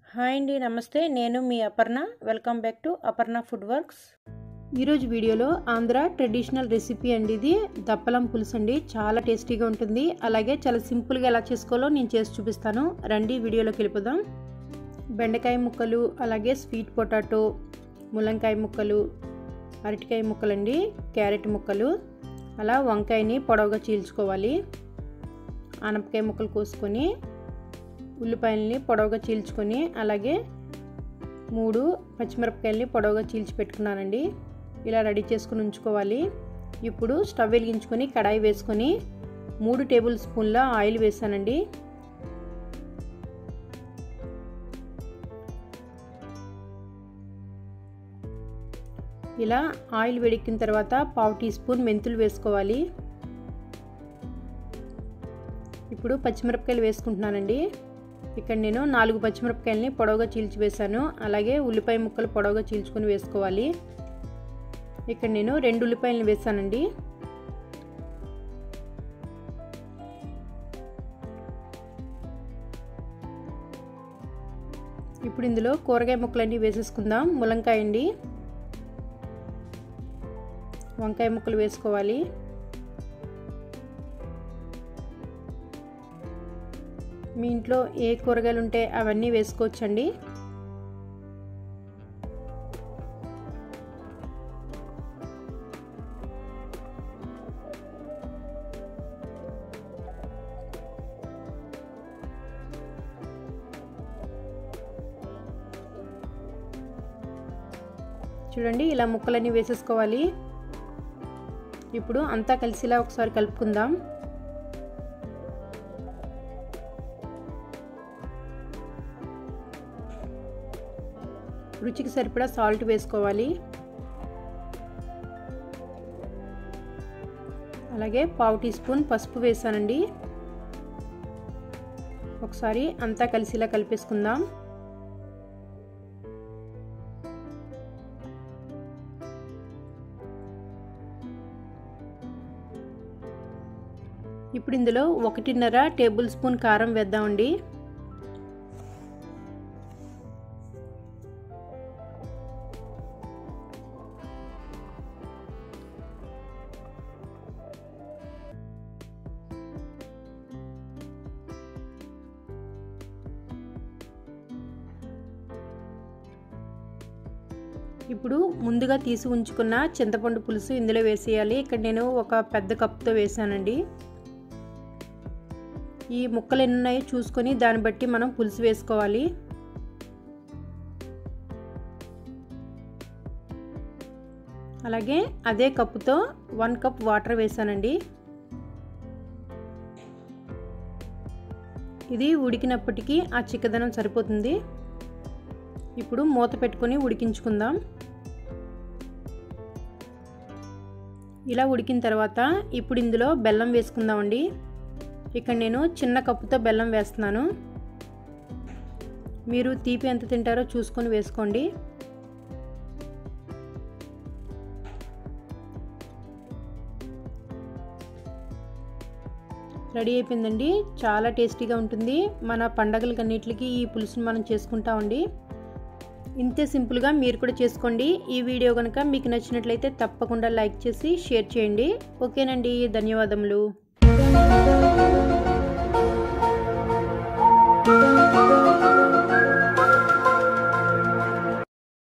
hi అండి నమస్తే నేను మీ Aparna welcome back to Aparna food works ఈరోజు వీడియోలో ఆంధ్ర ట్రెడిషనల్ రెసిపీ అండి ఇది దప్పలం పులుసు అండి చాలా టేస్టీగా ఉంటుంది అలాగే చాలా సింపుల్గా ఎలా చేసుకోవాలో నేను చేసి చూపిస్తాను రండి వీడియోలోకి వెళ్ళిపోదాం బెండకాయ ముక్కలు అలాగే స్వీట్ పొటాటో ములంకాయ ముక్కలు అరటికాయ ముక్కలండి క్యారెట్ ముక్కలు అలా వంకాయని పొడవుగా చీల్చుకోవాలి ఆనపకాయ ముక్కలు కోసుకొని ఉల్లిపాయలని పొడవుగా చీల్చుకొని అలాగే మూడు పచ్చిమిరపకాయలని పొడవుగా చీల్చి పెట్టుకున్నానండి ఇలా రెడీ చేసుకుని ఉంచుకోవాలి ఇప్పుడు స్టవ్ వెలిగించుకొని కడాయి వేసుకొని మూడు టేబుల్ స్పూన్ల ఆయిల్ వేసానండి ఇలా ఆయిల్ వేడెక్కిన తర్వాత పావు టీ స్పూన్ మెంతులు వేసుకోవాలి ఇప్పుడు పచ్చిమిరపకాయలు వేసుకుంటున్నానండి ఇక్కడ నేను నాలుగు పచ్చిమిరపకాయలని పొడవుగా చీల్చి వేసాను అలాగే ఉల్లిపాయ ముక్కలు పొడవుగా చీల్చుకొని వేసుకోవాలి ఇక్కడ నేను రెండు ఉల్లిపాయలను వేసానండి ఇప్పుడు ఇందులో కూరగాయ ముక్కలన్నీ వేసేసుకుందాం ములంకాయ అండి వంకాయ ముక్కలు వేసుకోవాలి మీ ఇంట్లో ఏ కూరగాయలు ఉంటే అవన్నీ వేసుకోవచ్చండి చూడండి ఇలా ముక్కలన్నీ వేసేసుకోవాలి ఇప్పుడు అంతా కలిసిలా ఒకసారి కలుపుకుందాం రుచికి సరిపడా సాల్ట్ వేసుకోవాలి అలాగే పావు టీ స్పూన్ పసుపు వేసానండి ఒకసారి అంతా కలిసిలా కలిపేసుకుందాం ఇప్పుడు ఇందులో ఒకటిన్నర టేబుల్ స్పూన్ కారం వేద్దామండి ఇప్పుడు ముందుగా తీసి ఉంచుకున్న చింతపండు పులుసు ఇందులో వేసేయాలి ఇక్కడ నేను ఒక పెద్ద కప్తో వేసానండి ఈ ముక్కలు ఎన్ని ఉన్నాయో చూసుకొని దాన్ని బట్టి మనం పులుసు వేసుకోవాలి అలాగే అదే కప్పుతో వన్ కప్ వాటర్ వేసానండి ఇది ఉడికినప్పటికీ ఆ చిక్కదనం సరిపోతుంది ఇప్పుడు మూత పెట్టుకొని ఉడికించుకుందాం ఇలా ఉడికిన తర్వాత ఇప్పుడు ఇందులో బెల్లం వేసుకుందామండి ఇక్కడ నేను చిన్న కప్పుతో బెల్లం వేస్తున్నాను మీరు తీపి ఎంత తింటారో చూసుకొని వేసుకోండి రెడీ అయిపోయిందండి చాలా టేస్టీగా ఉంటుంది మన పండగలకన్నిటికి ఈ పులుసుని మనం చేసుకుంటామండి ఇంతే సింపుల్గా మీరు కూడా చేసుకోండి ఈ వీడియో కనుక మీకు నచ్చినట్లయితే తప్పకుండా లైక్ చేసి షేర్ చేయండి ఓకేనండి ధన్యవాదములు